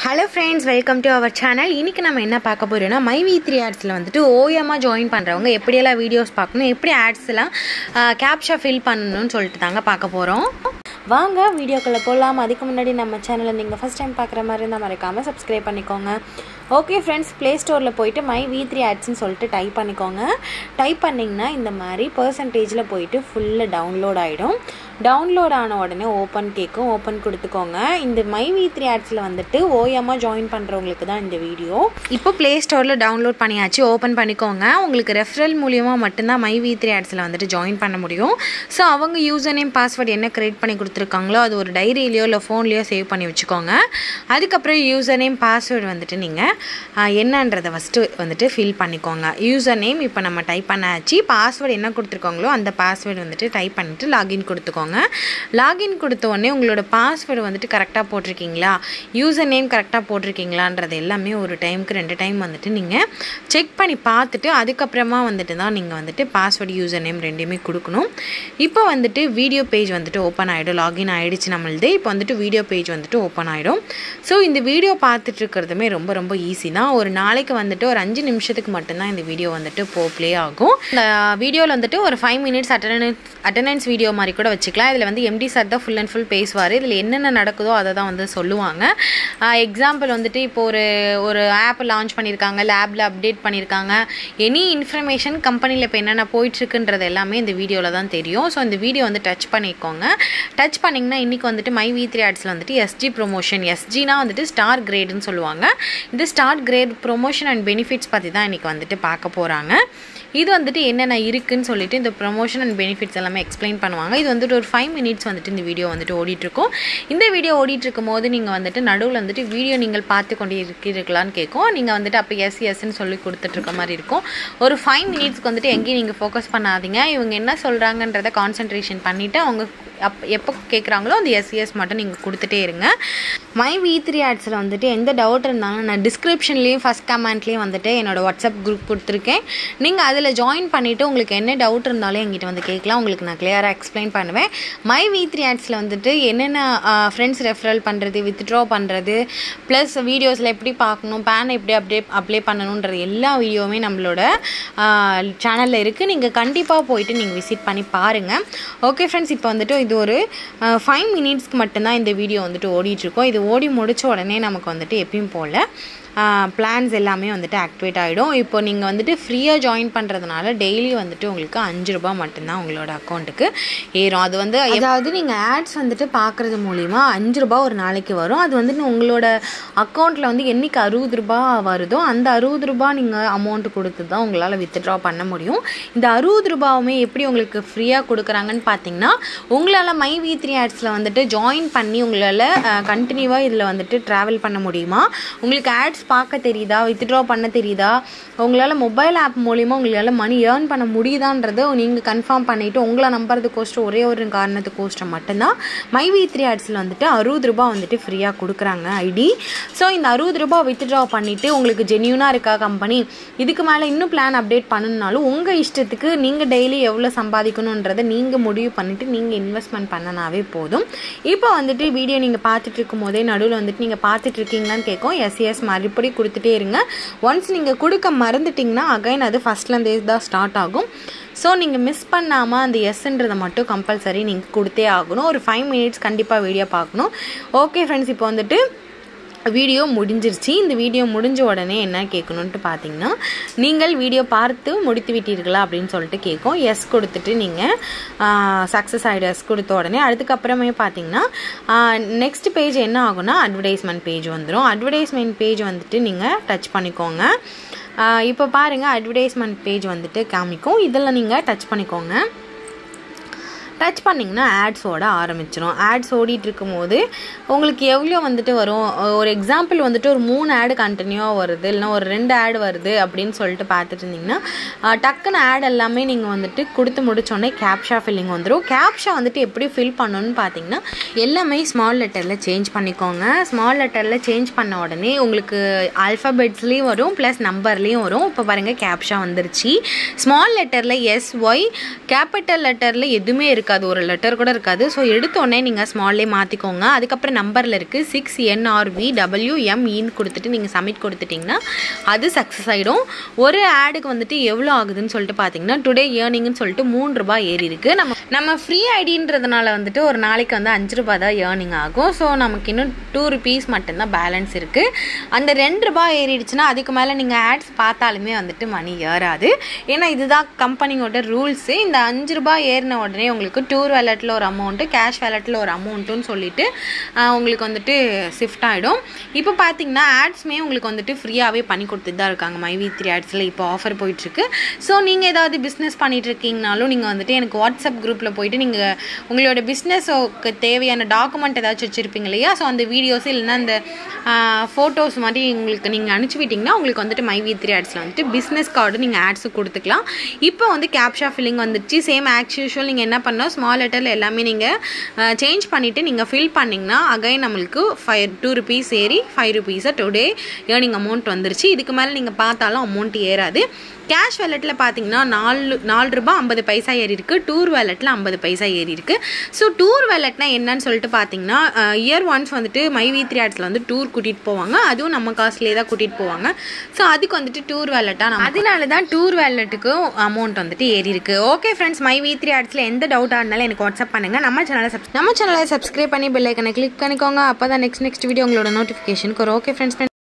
hello friends welcome to our channel இன்றைக்கி நம்ம என்ன பார்க்க போகிறோம்னா மை வி த்ரீ ஆட்ஸில் வந்துட்டு ஓஎம்மாக ஜாயின் பண்ணுறவங்க எப்படியெல்லாம் வீடியோஸ் பார்க்கணும் எப்படி ஆட்ஸ்லாம் கேப்ஷா ஃபில் பண்ணணும்னு சொல்லிட்டு தாங்க பார்க்க போகிறோம் வாங்க வீடியோக்குள்ளே போகலாம் அதுக்கு முன்னாடி நம்ம சேனலை நீங்கள் ஃபஸ்ட் டைம் பார்க்குற மாதிரி இருந்தால் மறக்காமல் சப்ஸ்கிரைப் பண்ணிக்கோங்க ஓகே ஃப்ரெண்ட்ஸ் ப்ளே ஸ்டோரில் போயிட்டு மை வி த்ரீ ஆட்ஸ்னு சொல்லிட்டு டைப் பண்ணிக்கோங்க டைப் பண்ணிங்கன்னா இந்த மாதிரி பர்சன்டேஜில் போயிட்டு ஃபுல்லாக டவுன்லோட் ஆகிடும் டவுன்லோட் ஆன உடனே ஓப்பன் கேட்கும் ஓப்பன் கொடுத்துக்கோங்க இந்த மை வி த்ரீ ஆட்ஸில் வந்துட்டு ஓஎம்மாக ஜாயின் பண்ணுறவங்களுக்கு தான் இந்த வீடியோ இப்போ ப்ளே ஸ்டோரில் டவுன்லோட் பண்ணியாச்சு ஓப்பன் பண்ணிக்கோங்க உங்களுக்கு ரெஃபரல் மூலியமாக மட்டும்தான் மை வி த்ரீ ஆட்ஸில் வந்துட்டு ஜாயின் பண்ண முடியும் ஸோ அவங்க யூசர் நேம் பாஸ்வேர்டு என்ன க்ரியேட் பண்ணி கொடுத்துருக்காங்களோ அது ஒரு டைரியிலையோ இல்லை ஃபோன்லேயோ சேவ் பண்ணி வச்சுக்கோங்க அதுக்கப்புறம் யூசர் நேம் பாஸ்வேர்டு வந்துட்டு நீங்கள் என்னன்றதை ஃபஸ்ட்டு வந்துட்டு ஃபில் பண்ணிக்கோங்க யூசர் நேம் இப்போ நம்ம டைப் பண்ணாச்சு பாஸ்வேர்டு என்ன கொடுத்துருக்காங்களோ அந்த பாஸ்வேர்டு வந்துட்டு டைப் பண்ணிவிட்டு லாகின் கொடுத்துக்கோங்க லாகின் கொடுத்த உடனே உங்களோட பாஸ்வேர்டு வந்துட்டு கரெக்டாக போட்டிருக்கீங்களா யூசர் நேம் கரெக்டாக போட்டிருக்கீங்களான்றது எல்லாமே ஒரு டைமுக்கு ரெண்டு டைம் வந்துட்டு நீங்கள் செக் பண்ணி பார்த்துட்டு அதுக்கப்புறமா வந்துட்டு தான் நீங்கள் வந்துட்டு பாஸ்வேர்டு யூசர் நேம் ரெண்டுமே கொடுக்கணும் இப்போ வந்துட்டு வீடியோ பேஜ் வந்துட்டு ஓப்பன் ஆகிடும் லாகின் ஆகிடுச்சு நம்மளது இப்போ வந்துட்டு வீடியோ பேஜ் வந்துட்டு ஓப்பன் ஆகிடும் ஸோ இந்த வீடியோ பார்த்துட்டு இருக்கிறதுமே ரொம்ப ரொம்ப ஈஸி தான் ஒரு நாளைக்கு வந்துட்டு ஒரு அஞ்சு நிமிஷத்துக்கு மட்டும்தான் இந்த வீடியோ வந்துட்டு போ ப்ளே ஆகும் இந்த வீடியோவில் வந்துட்டு ஒரு five minutes attendance attendance video மாதிரி கூட வச்சுக்கலாம் இதில் வந்து எம்டி சார் தான் ஃபுல் அண்ட் ஃபுல் பேசுவார் இதில் என்னென்ன நடக்குதோ அதை தான் வந்து சொல்லுவாங்க எக்ஸாம்பிள் வந்துட்டு இப்போ ஒரு ஒரு ஆப் லான்ச் பண்ணியிருக்காங்க லேபில் அப்டேட் பண்ணியிருக்காங்க எனி இன்ஃபர்மேஷன் கம்பெனியில் இப்போ என்னென்ன போயிட்டுருக்குன்றது எல்லாமே இந்த வீடியோவில் தான் தெரியும் ஸோ இந்த வீடியோ வந்து டச் பண்ணிக்கோங்க டச் பண்ணிங்கன்னா இன்றைக்கி வந்துட்டு மை வி த்ரீ ஆட்ஸில் வந்துட்டு எஸ்ஜி ப்ரொமோஷன் எஸ்ஜினா வந்துட்டு ஸ்டார் கிரேடுன்னு சொல்லுவாங்க இந்த star grade promotion and benefits பற்றி தான் இன்றைக்கி வந்துட்டு பார்க்க போகிறாங்க இது வந்துட்டு என்னென்ன இருக்குன்னு சொல்லிட்டு இந்த ப்ரொமோஷன் அண்ட் பெனிஃபிட்ஸ் எல்லாமே எக்ஸ்பிளைன் பண்ணுவாங்க இது வந்துட்டு ஒரு ஃபைவ் மினிட்ஸ் வந்துட்டு இந்த வீடியோ வந்துட்டு ஓடிட்டுருக்கும் இந்த வீடியோ ஓடிட்டுருக்கும் போது நீங்கள் வந்துட்டு நடுவில் வந்துட்டு வீடியோ நீங்கள் பார்த்து கொண்டு இருக்கிறீர்களான்னு கேட்கும் நீங்கள் வந்துட்டு அப்போ எஸ் எஸ்ன்னு சொல்லி கொடுத்துட்ருக்க மாதிரி இருக்கும் ஒரு ஃபைவ் மினிட்ஸ்க்கு வந்துட்டு எங்கேயும் நீங்கள் ஃபோக்கஸ் பண்ணாதீங்க இவங்க என்ன சொல்கிறாங்கன்றதை கான்சென்ட்ரேஷன் பண்ணிவிட்டு அவங்க அப் எப்போ கேட்குறாங்களோ அந்த எஸ்இஎஸ் மட்டும் நீங்கள் கொடுத்துட்டே இருங்க மை வி த்ரீ ஆட்ஸில் வந்துட்டு எந்த டவுட் இருந்தாலும் நான் டிஸ்கிரிப்ஷன்லேயும் ஃபஸ்ட் கமெண்ட்லேயும் வந்துட்டு என்னோடய வாட்ஸ்அப் குரூப் கொடுத்துருக்கேன் நீங்கள் அதில் ஜாயின் பண்ணிவிட்டு உங்களுக்கு என்ன டவுட் இருந்தாலும் எங்கிட்ட வந்து கேட்கலாம் உங்களுக்கு நான் கிளியராக எக்ஸ்பிளைன் பண்ணுவேன் மை வி த்ரீ ஆட்ஸில் வந்துட்டு என்னென்ன ஃப்ரெண்ட்ஸ் ரெஃபரல் பண்ணுறது வித்ட்ரா பண்ணுறது ப்ளஸ் வீடியோஸில் எப்படி பார்க்கணும் பேன் எப்படி அப்டே அப்ளை பண்ணணுன்றது எல்லா வீடியோவுமே நம்மளோட சேனலில் இருக்குது நீங்கள் கண்டிப்பாக போயிட்டு நீங்கள் விசிட் பண்ணி பாருங்கள் ஓகே ஃப்ரெண்ட்ஸ் இப்போ வந்துட்டு இது ஒரு ஃபைவ் மினிட்ஸ்க்கு மட்டும்தான் இந்த வீடியோ வந்துட்டு ஓடிட்டுருக்கோம் இது ஓடி முடித்த உடனே நமக்கு வந்துட்டு எப்பயும் போல் பிளான்ஸ் எல்லாமே வந்துட்டு ஆக்டிவேட் ஆகிடும் இப்போ நீங்கள் வந்துட்டு ஃப்ரீயாக ஜாயின் பண்ணுறதுனால டெய்லி வந்துட்டு உங்களுக்கு அஞ்சு ரூபா மட்டும்தான் உங்களோட அக்கௌண்ட்டுக்கு ஏறும் அது வந்து அதாவது நீங்கள் ஆட்ஸ் வந்துட்டு பார்க்குறது மூலிமா அஞ்சு ரூபா ஒரு நாளைக்கு வரும் அது வந்துட்டு உங்களோட அக்கௌண்ட்டில் வந்து என்றைக்கு அறுபது ரூபா வருதோ அந்த அறுபது ரூபா நீங்கள் அமௌண்ட் கொடுத்து தான் உங்களால் வித்ட்ரா பண்ண முடியும் இந்த அறுபது ரூபாவுமே எப்படி உங்களுக்கு ஃப்ரீயாக கொடுக்குறாங்கன்னு பார்த்தீங்கன்னா உங்களால் மை வி த்ரீ ஆட்ஸில் வந்துட்டு ஜாயின் பண்ணி உங்களால் கண்டினியூவாக இதில் வந்துட்டு ட்ராவல் பண்ண முடியுமா உங்களுக்கு ஆட்ஸ் பார்க்க தெரியுதா வித்ட்ரா பண்ண தெரியுதா உங்களால் மொபைல் ஆப் மூலிமா உங்களால் மணி ஏர்ன் பண்ண முடியுதான்றதை நீங்கள் கன்ஃபார்ம் பண்ணிவிட்டு உங்களை நம்புறதுக்கோஸ்டம் ஒரே ஒரு காரணத்துக்கோஸ்டம் மட்டும்தான் மை வி த்ரீ ஆட்ஸில் வந்துட்டு அறுபது ரூபா வந்துட்டு ஃப்ரீயாக கொடுக்குறாங்க ஐடி ஸோ இந்த அறுபது ரூபா வித்ட்ரா பண்ணிவிட்டு உங்களுக்கு ஜென்யூனாக இருக்கா கம்பெனி இதுக்கு மேலே இன்னும் பிளான் அப்டேட் பண்ணணுனாலும் உங்கள் இஷ்டத்துக்கு நீங்கள் டெய்லி எவ்வளோ சம்பாதிக்கணுன்றதை நீங்கள் முடிவு பண்ணிவிட்டு நீங்கள் இன்வெஸ்ட்மெண்ட் பண்ணனாவே போதும் இப்போ வந்துட்டு வீடியோ நீங்கள் பார்த்துட்டு இருக்கும் போதே நடுவில் வந்துட்டு நீங்கள் பார்த்துட்டு இருக்கீங்களான்னு கேட்கும் எஸ் எஸ் மறுபடி கொடுத்துட்டே இருங்க ஒன்ஸ் நீங்கள் கொடுக்க மறந்துட்டிங்கன்னா அகைன் அது ஃபஸ்ட்லேருந்தே தான் ஸ்டார்ட் ஆகும் ஸோ நீங்கள் மிஸ் பண்ணாமல் அந்த எஸ்ன்றதை மட்டும் கம்பல்சரி நீங்கள் கொடுத்தே ஆகணும் ஒரு ஃபைவ் மினிட்ஸ் கண்டிப்பாக வீடியோ பார்க்கணும் ஓகே ஃப்ரெண்ட்ஸ் இப்போ வந்துட்டு வீடியோ முடிஞ்சிருச்சு இந்த வீடியோ முடிஞ்ச உடனே என்ன கேட்கணுன்ட்டு பார்த்தீங்கன்னா நீங்கள் வீடியோ பார்த்து முடித்து விட்டீர்களா அப்படின்னு சொல்லிட்டு கேட்கும் எஸ் கொடுத்துட்டு நீங்கள் சக்ஸஸ் ஆகிடும் எஸ் கொடுத்த உடனே அதுக்கப்புறமே பார்த்தீங்கன்னா நெக்ஸ்ட் பேஜ் என்ன ஆகும்னா அட்வர்டைஸ்மெண்ட் பேஜ் வந்துடும் அட்வர்டைஸ்மெண்ட் பேஜ் வந்துட்டு நீங்கள் டச் பண்ணிக்கோங்க இப்போ பாருங்கள் அட்வர்டைஸ்மெண்ட் பேஜ் வந்துட்டு காமிக்கும் இதில் நீங்கள் டச் பண்ணிக்கோங்க டச் பண்ணிங்கன்னா ஆட்ஸ் ஓட ஆரம்பிச்சிடும் ஆட்ஸ் ஓடிட்டு இருக்கும் போது உங்களுக்கு எவ்வளோ வந்துட்டு வரும் ஒரு எக்ஸாம்பிள் வந்துட்டு ஒரு மூணு ஆடு கண்டினியூவாக வருது இல்லைனா ஒரு ரெண்டு ஆடு வருது அப்படின்னு சொல்லிட்டு பார்த்துட்டு இருந்தீங்கன்னா டக்குன்னு ஆட் எல்லாமே நீங்கள் வந்துட்டு கொடுத்து முடிச்சோடனே கேப்ஷா ஃபில்லிங் வந்துடும் கேப்ஷா வந்துட்டு எப்படி ஃபில் பண்ணணும்னு பார்த்தீங்கன்னா எல்லாமே ஸ்மால் லெட்டரில் சேஞ்ச் பண்ணிக்கோங்க ஸ்மால் லெட்டரில் சேஞ்ச் பண்ண உடனே உங்களுக்கு ஆல்ஃபபெட்ஸ்லேயும் வரும் ப்ளஸ் நம்பர்லேயும் வரும் இப்போ பாருங்கள் கேப்ஷா வந்துருச்சு ஸ்மால் லெட்டரில் எஸ் ஒய் கேபிட்டல் லெட்டரில் எதுவுமே இருக்க இருக்காது ஒரு லெட்டர் கூட இருக்காது ஸோ எடுத்தோடனே நீங்கள் ஸ்மால்லே மாற்றிக்கோங்க அதுக்கப்புறம் நம்பரில் இருக்குது சிக்ஸ் என்ஆர்வி டபிள்யூ எம்இன்னு கொடுத்துட்டு நீங்கள் சப்மிட் கொடுத்துட்டிங்கன்னா அது சக்ஸஸ் ஆகிடும் ஒரு ஆடுக்கு வந்துட்டு எவ்வளோ ஆகுதுன்னு சொல்லிட்டு பார்த்தீங்கன்னா டுடே ஏர்னிங்னு சொல்லிட்டு மூணு ரூபாய் ஏறி இருக்கு நம்ம நம்ம ஃப்ரீ ஐடின்றதுனால வந்துட்டு ஒரு நாளைக்கு வந்து அஞ்சு ரூபாய் தான் ஏர்னிங் ஆகும் ஸோ நமக்கு இன்னும் டூ ருபீஸ் மட்டும்தான் பேலன்ஸ் இருக்குது அந்த ரெண்டு ரூபாய் ஏறிடுச்சுன்னா அதுக்கு மேலே நீங்கள் ஆட்ஸ் பார்த்தாலுமே வந்துட்டு மணி ஏறாது ஏன்னா இதுதான் கம்பெனியோட ரூல்ஸு இந்த அஞ்சு ரூபாய் ஏறின உடனே உங்களுக்கு டூர் வேலெட்டில் ஒரு அமௌண்ட்டு கேஷ் வேலெட்டில் ஒரு அமௌண்ட்டுன்னு சொல்லிட்டு ஆஹ், உங்களுக்கு வந்துட்டு ஷிஃப்ட் ஆகிடும் இப்போ பார்த்தீங்கன்னா ஆட்ஸுமே உங்களுக்கு வந்துட்டு ஃப்ரீயாகவே பண்ணி கொடுத்துட்டு தான் இருக்காங்க மை வி த்ரீ ஆட்ஸில் இப்போ ஆஃபர் போயிட்டுருக்கு ஸோ நீங்கள் ஏதாவது பிஸ்னஸ் பண்ணிட்டு இருக்கீங்கனாலும் நீங்கள் வந்துட்டு எனக்கு வாட்ஸ்அப் குரூப்பில் போயிட்டு நீங்கள் உங்களோட பிஸ்னஸுக்கு தேவையான டாக்குமெண்ட் ஏதாச்சும் வச்சுருப்பீங்க இல்லையா ஸோ அந்த வீடியோஸ் இல்லைன்னா அந்த ஃபோட்டோஸ் மாதிரி உங்களுக்கு நீங்கள் அனுப்பிச்சி விட்டிங்கன்னா உங்களுக்கு வந்துட்டு மை வி த்ரீ ஆட்ஸில் வந்துட்டு பிஸ்னஸ் கார்டு நீங்கள் ஆட்ஸு கொடுத்துக்கலாம் இப்போ வந்து கேப்ஷா ஃபில்லிங் வந்துச்சு சேம் ஆக்ஸ் யூஷுவல் நீங்கள் என்ன பண்ணணும் ஸ்மால் லெட்டரில் எல்லாமே நீங்கள் சேஞ்ச் பண்ணிவிட்டு நீங்கள் ஃபில் பண்ணிங்கன்னா அகைன் நம்மளுக்கு ஃபைவ் டூ ருபீஸ் ஏறி ஃபைவ் ருபீஸை டுடே ஏர்னிங் அமௌண்ட் வந்துருச்சு இதுக்கு மேலே நீங்கள் பார்த்தாலும் அமௌண்ட் ஏறாது கேஷ் வேலெட்டில் பார்த்தீங்கன்னா நாலு நாலு ரூபாய் ஐம்பது பைசா ஏறி இருக்கு டூர் வேலெட்டில் ஐம்பது பைசா ஏறி இருக்கு ஸோ டூர் வேலெட்னா என்னன்னு சொல்லிட்டு பார்த்தீங்கன்னா இயர் ஒன்ஸ் வந்துட்டு மை வி த்ரீ ஆட்ஸில் வந்து டூர் கூட்டிகிட்டு போவாங்க அதுவும் நம்ம காசுலேயே தான் கூட்டிகிட்டு போவாங்க ஸோ அதுக்கு வந்துட்டு டூர் வேலெட்டாக நம்ம அதனால தான் டூர் வேலெட்டுக்கும் அமௌண்ட் வந்துட்டு ஏறி இருக்கு okay friends my V three ஆட்ஸில் எந்த டவுட்டாக இருந்தாலும் எனக்கு வாட்ஸ்அப் பண்ணுங்கள் நம்ம சேனலை சப் நம்ம சேனலை சப்ஸ்கிரைப் பண்ணி பெல் ஐக்கனை கிளிக் பண்ணிக்கோங்க அப்போ தான் நெக்ஸ்ட் நெக்ஸ்ட் வீடியோ உங்களோட நோட்டிஃபிகேஷனுக்கு ஒரு ஓகே ஃப்ரெண்ட்ஸ்